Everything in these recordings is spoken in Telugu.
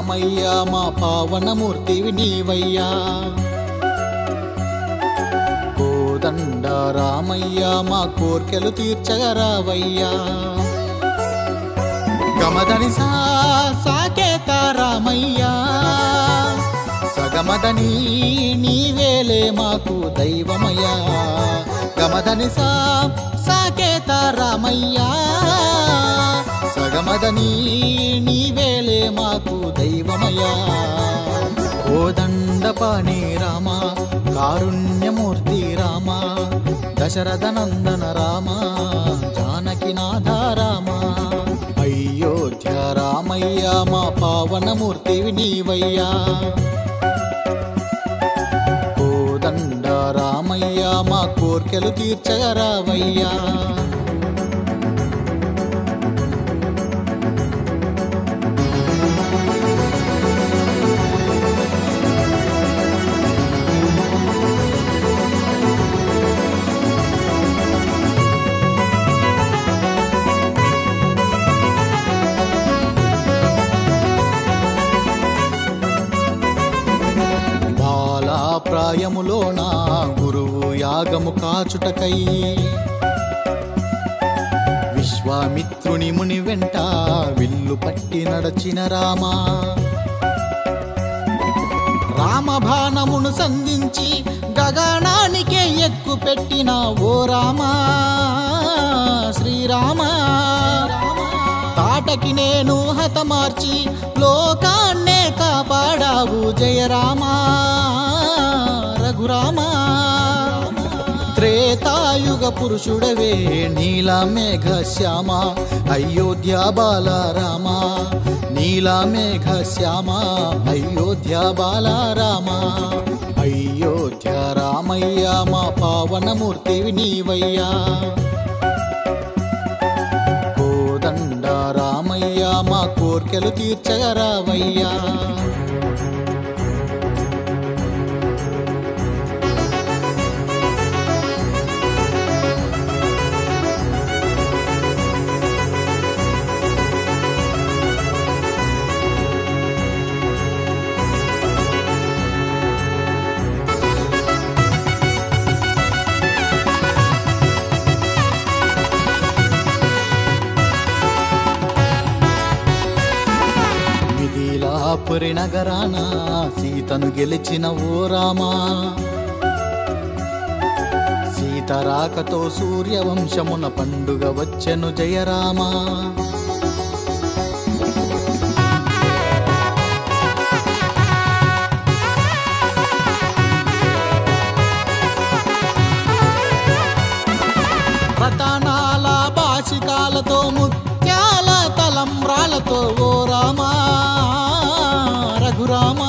రామయ్య మా పావనమూర్తివి నీవయ్యా కోదండ రామయ్య మా కోర్కెలు తీర్చగరావయ్యా గమదని సా సాకేత రామయ్య సగమదని నీవేలే మాకు దైవమయ్యా గమదని సా సాకేత రామయ్య సగమదని నీవేలే మాకు దైవమయ్యా కోదండపాణి రామ కారుణ్యమూర్తి రామ దశరథ నందన రామ జానకినాథ రామ అయోధ్య రామయ్య మా పావనమూర్తివి నీవయ్యా కోదండ రామయ్య మా కోర్కెలు తీర్చగరావయ్యా బాలాప్రాయములో నా గురువు యాగము కాచుటకై విశ్వామిత్రుని ముని వెంట విల్లు పట్టి నడచిన రామా రామబాణమును సంధించి గగనానికే ఎక్కు పెట్టిన ఓ రామా శ్రీరామా తాటకి నేను హతమార్చి లోకాన్నే కాపాడావు జయరామా రఘురామా త్రేతాయుగ పురుషుడవే నీలా మేఘ శ్యామ అయోధ్య బాల రామ నీలా మేఘ శ్యామ అయోధ్య బాల రామ అయోధ్య రామయ్య మా పావనమూర్తివి నీవయ్యా కోదండ రామయ్య మా కోర్కెలు తీర్చగరావయ్యా మిథిలాపురి నగరాన సీతను గెలిచిన ఓ రామా సీతరాకతో సూర్యవంశమున పండుగ వచ్చెను జయరామా రతనాల బాసికాలతో ముత్యాల తలంబ్రాలతో ఓ రామా రఘురామా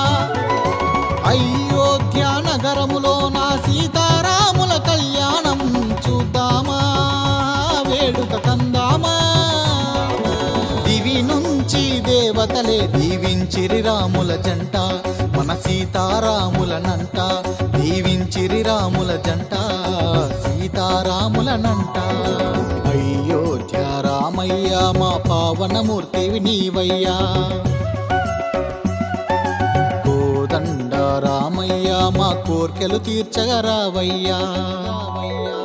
అయోధ్య నగరములో నా సీతారాముల కళ్యాణం చూద్దామా వేడుక కందామా దివి నుంచి దేవతలే దీవించిరి రాముల జంట మన సీతారాములనంట దీవించిరి రాముల జంట సీతారాములనంట అయోధ్య రామయ్య మా పావనమూర్తివి నీవయ్యా కోదండ రామయ్య మా కోర్కెలు తీర్చగరావయ్యా